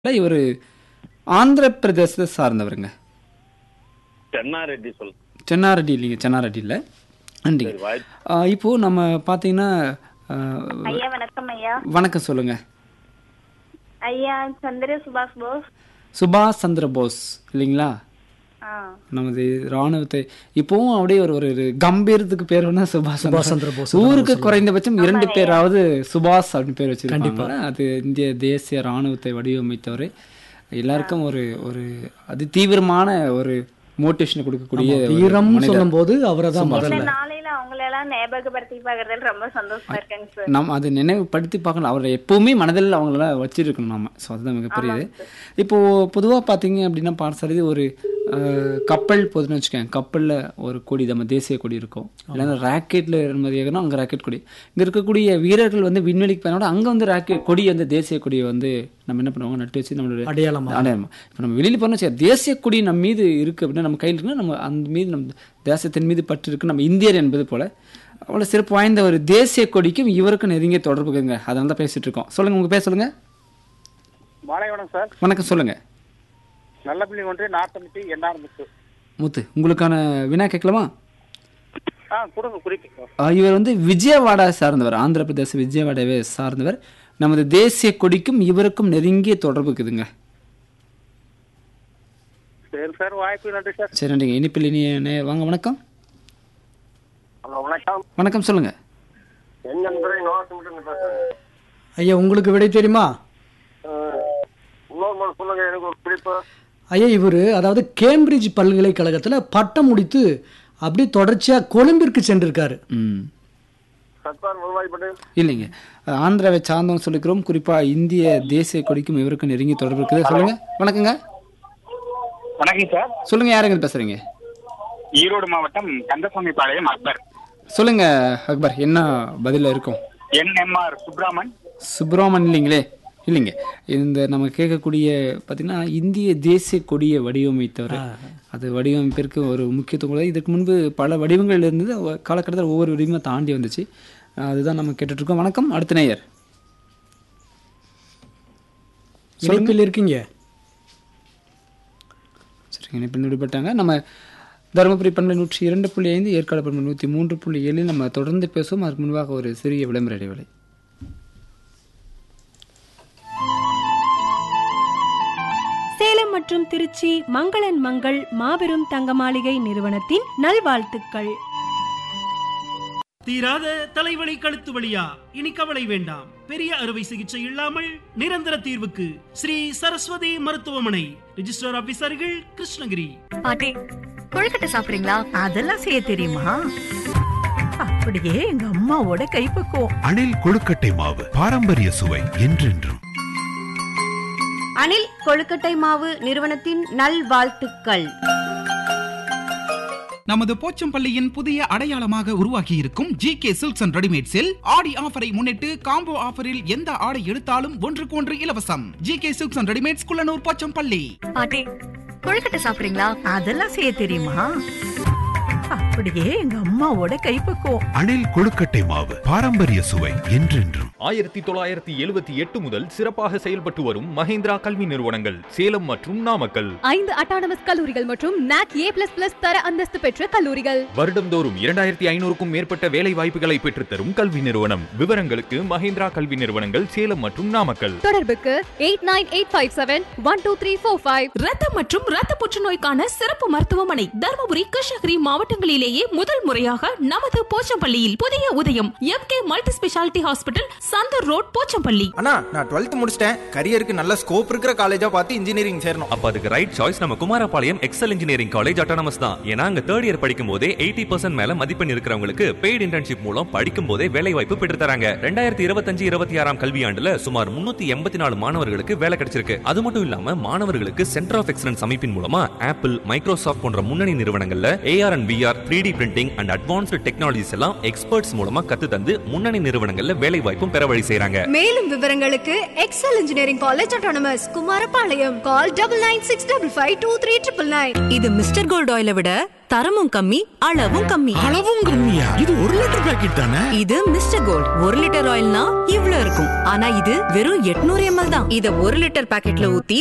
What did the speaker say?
இல்ல இவர் ஆந்திர பிரதேசத்தை சார்ந்தவருங்க சென்னாரெட்டி சொல் சென்னாரெட்டி இல்லைங்க சென்னாரெட்டி இல்லை நன்றிங்க சரி வாய்ப்பு ஆ, இப்போ நம்ம பார்த்தீங்கன்னா ஆ, ஐயா வணக்கம் ஐயா வணக்கம் சொல்லுங்க ஐயா சந்திர சுபாஷ் போஸ் சுபாஷ் சந்திர போஸ் இல்லைங்களா ஆ நமது ராணுவத்தை இப்பவும் அப்படியே ஒரு ஒரு கம்பீரத்துக்கு பேர் வேணா சுபாஷ் சுபாஷ் சந்திர போஸ் ஊருக்கு குறைந்தபட்சம் இரண்டு பேராவது சுபாஷ் அப்படின்னு பேர் வச்சிருக்காங்க அது இந்திய தேசிய ராணுவத்தை வடிவமைத்தவர் எல்லாருக்கும் ஒரு ஒரு அது தீவிரமான ஒரு மோட்டிவேஷன் கொடுக்கக்கூடிய ஒரு வீரம் மனிதர். சொல்லும் போது அவரை தான் இந்த முதல்ல நாளையில அவங்கள எல்லாம் ஞாபகப்படுத்தி பாக்குறதுல ரொம்ப சந்தோஷமா இருக்கேங்க சார் நம்ம அதை நினைவுபடுத்தி பார்க்கணும் அவரை எப்பவுமே மனதில் அவங்கள வச்சிருக்கணும் நம்ம ஸோ அதுதான் மிகப்பெரியது இப்போ பொதுவாக பார்த்தீங்க அப்படின்னா பாடசாலை ஒரு அஹ், கப்பல் போதுன்னு வச்சுக்கோங்க கப்பலில் ஒரு கொடி நம்ம தேசிய கொடி இருக்கும் இல்லைன்னா ராக்கெட்டில் மாதிரியாகனா அங்கே ராக்கெட் கொடி இங்கே இருக்கக்கூடிய வீரர்கள் வந்து விண்வெளிக்கு பயனோட அங்கே வந்து ராக்கெட் கொடி அந்த தேசிய கொடியை வந்து நம்ம என்ன பண்ணுவாங்க நட்டு வச்சு நம்மளோட அடையாளமா அடையாளமா இப்போ நம்ம வெளியில் போனோம் சரி தேசிய கொடி நம்ம மீது இருக்கு அப்படின்னா நம்ம கையில் இருக்குன்னா நம்ம அந்த மீது நம்ம தேசத்தின் மீது பற்று இருக்கு நம்ம இந்தியர் என்பது போல அவ்வளோ சிறப்பு வாய்ந்த ஒரு தேசிய கொடிக்கும் இவருக்கும் நெருங்கிய தொடர்பு இருக்குங்க அதனால தான் பேசிட்டு இருக்கோம் சொல்லுங்க உங்க பேர் சொல்லுங்க மாலை வணக்கம் சார் வணக்கம் சொல்லுங்க நல்லப்பள்ளி ஒன்று நாட்டமிட்டு என்ஆர்எம்எஸ் முத்து உங்களுக்கான வினா கேட்கலாமா ஆ கொடுங்க குறிப்பு ஆஹ் இவர் வந்து விஜயவாடா சார்ந்தவர் ஆந்திர பிரதேச விஜயவாடாவே சார்ந்தவர் நமது தேசிய கொடிக்கும் இவருக்கும் நெருங்கிய தொடர்பு இருக்குதுங்க சரி சார் வாய்ப்பு நன்றி சார் சரி நன்றிங்க இனிப்பில் இனிய நே- வாங்க வணக்கம் ஹலோ வணக்கம் வணக்கம் சொல்லுங்க என் நண்பரை நோக்கமிட்டு பேசுறேன் ஐயா உங்களுக்கு விடை தெரியுமா இன்னொரு முறை சொல்லுங்க எனக்கு ஒரு குறிப்பு ஐயா இவர் அதாவது கேம்பிரிட்ஜ் பல்கலைக்கழகத்துல பட்டம் முடித்து அப்படியே தொடர்ச்சியா கொழும்பிற்கு சென்றிருக்காரு ம் சர்க்கார் முன்வாய்ப்பட்டு இல்லைங்க அஹ் ஆந்திராவை சார்ந்தவங்க சொல்லிக்கிறோம் குறிப்பா இந்திய தேசிய கொடிக்கும் இவருக்கும் நெருங்கி தொடர்பு இருக்குது சொல்லுங்க வணக்கங்க வணக்கம் சார் சொல்லுங்க யாருங்க பேசுறீங்க ஈரோடு மாவட்டம் கந்தசாமி பாளையம் அக்பர் சொல்லுங்க அக்பர் என்ன பதில இருக்கும் என்எம்ஆர் சுப்ராமன் சுப்பிரமணியன் இல்லைங்களே இல்லைங்க இந்த நம்ம கேட்கக்கூடிய பார்த்தீங்கன்னா இந்திய தேசிய கொடியை வடிவமைத்தவர் அது வடிவமைப்பிற்கு ஒரு முக்கியத்துவம் கூட இதுக்கு முன்பு பல வடிவங்கள் இருந்தது ஒ- காலகட்டத்தில் ஒவ்வொரு வடிவமாக தாண்டி வந்துச்சு அஹ் அதுதான் நம்ம கேட்டுட்டு இருக்கோம் வணக்கம் அடுத்த நேயர் இணைப்பில் இருக்கீங்க சரிங்க இணைப்பில் ஈடுபட்டாங்க நம்ம தருமபுரி பண்பலை நூற்றி இரண்டு புள்ளி ஐந்து ஏற்காடு பண்பலை நூற்றி மூன்று புள்ளி ஏழில் நம்ம தொடர்ந்து பேசுவோம் அதுக்கு முன்பாக ஒரு சிறிய விளம்பர இடைவேளை சேலம் மற்றும் திருச்சி மங்களன் மங்கள் மாபெரும் தங்க மாளிகை நிறுவனத்தின் நல்வாழ்த்துக்கள் தீராத தலைவலி கழுத்து வலியா இனி கவலை வேண்டாம் பெரிய அறுவை சிகிச்சை இல்லாமல் நிரந்தர தீர்வுக்கு ஸ்ரீ சரஸ்வதி மருத்துவமனை ரிஜிஸ்டர் ஆபீசர்கள் கிருஷ்ணகிரி பாட்டி கொழுக்கட்டை சாப்பிடுறீங்களா அதெல்லாம் செய்ய தெரியுமா அப்படியே எங்க அம்மாவோட கைப்பக்குவம் அணில் கொழுக்கட்டை மாவு பாரம்பரிய சுவை என்றென்றும் அனில் கொழுக்கட்டை மாவு நிறுவனத்தின் நல்வாழ்த்துக்கள் நமது போச்சம்பள்ளியின் புதிய அடையாளமாக உருவாகி இருக்கும் ஜி கே சில்க்ஸ் அண்ட் ரெடிமேட்ஸில் ஆடி ஆஃபரை முன்னிட்டு காம்போ ஆஃபரில் எந்த ஆடை எடுத்தாலும் ஒன்றுக்கு ஒன்று இலவசம் G K silks and readymades Kullanur Pochampalli பாட்டி கொழுக்கட்டை சாப்பிடுறீங்களா அதெல்லாம் செய்ய தெரியுமா அப்படியே எங்க அம்மாவோட கைப்பக்குவம் அணில் கொழுக்கட்டை மாவு பாரம்பரிய சுவை என்றென்றும் ஆயிரத்தி தொள்ளாயிரத்தி எழுபத்தி எட்டு முதல் சிறப்பாக செயல்பட்டு வரும் மஹேந்திரா கல்வி நிறுவனங்கள் சேலம் மற்றும் நாமக்கல் ஐந்து அட்டானமஸ் கல்லூரிகள் மற்றும் நாக் ஏ பிளஸ் பிளஸ் தர அந்தஸ்து பெற்ற கல்லூரிகள் வருடம்தோறும் இரண்டாயிரத்தி ஐநூறுக்கும் மேற்பட்ட வேலை வாய்ப்புகளை பெற்றுத்தரும் கல்வி நிறுவனம் விவரங்களுக்கு மஹேந்திரா கல்வி நிறுவனங்கள் சேலம் மற்றும் நாமக்கல் தொடர்புக்கு eight nine eight five seven one two three four five ரத்தம் மற்றும் ரத்த புற்றுநோய்க்கான சிறப்பு மருத்துவமனை தருமபுரி கிருஷ்ணகிரி மாவட்டங்களிலேயே முதல் முறையாக நமது போச்சம்பள்ளியில் புதிய Udhayam M K multi speciality hospital Santhur road Pochampalli அண்ணா நான் டுவெல்த் முடிச்சிட்டேன் கரியருக்கு நல்ல ஸ்கோப் இருக்கிற காலேஜா பார்த்து இன்ஜினியரிங் சேரணும் அப்ப அதுக்கு ரைட் சாய்ஸ் நம்ம Kumarapalayam Excel engineering college autonomous தான் ஏன்னா அங்க தேர்ட் இயர் படிக்கும் போதே எயிட்டி பர்சன்ட் மேல மதிப்பெண் இருக்கிறவங்களுக்கு பெய்டு இன்டர்ன்ஷிப் மூலம் படிக்கும் போதே வேலை வாய்ப்பு பெற்று தராங்க ரெண்டாயிரத்தி இருபத்தஞ்சு இருபத்தி ஆறாம் கல்வியாண்டுல சுமார் முன்னூத்தி எண்பத்தி நாலு மாணவர்களுக்கு வேலை கிடைச்சிருக்கு அது மட்டும் இல்லாம மாணவர்களுக்கு சென்டர் ஆஃப் எக்ஸலன்ஸ் அமைப்பின் மூலமா ஆப்பிள் மைக்ரோசாஃப்ட் போன்ற முன்னணி நிறுவனங்கள்ல AR and VR three D printing and advanced technologies எல்லாம் எக்ஸ்பர்ட்ஸ் மூலமா கத்து தந்து முன்னணி நிறுவனங்கள்ல வேலை வாய்ப்பும் பெற வழி செய்றாங்க மேலும் விவரங்களுக்கு Excel engineering college autonomous Kumarapalayam call double nine six double five two three triple nine இது மிஸ்டர் கோல்ட் ஆயிலை விட தரமும் கம்மி அளவும் கம்மி அளவும் கம்மியா இது ஒரு லிட்டர் பாக்கெட் தானே இது மிஸ்டர் கோல்ட் ஒரு லிட்டர் ஆயில்னா இவ்ளோ இருக்கும் ஆனா இது வெறும் 800 எம்எல் தான் இத ஒரு லிட்டர் பாக்கெட்ல ஊத்தி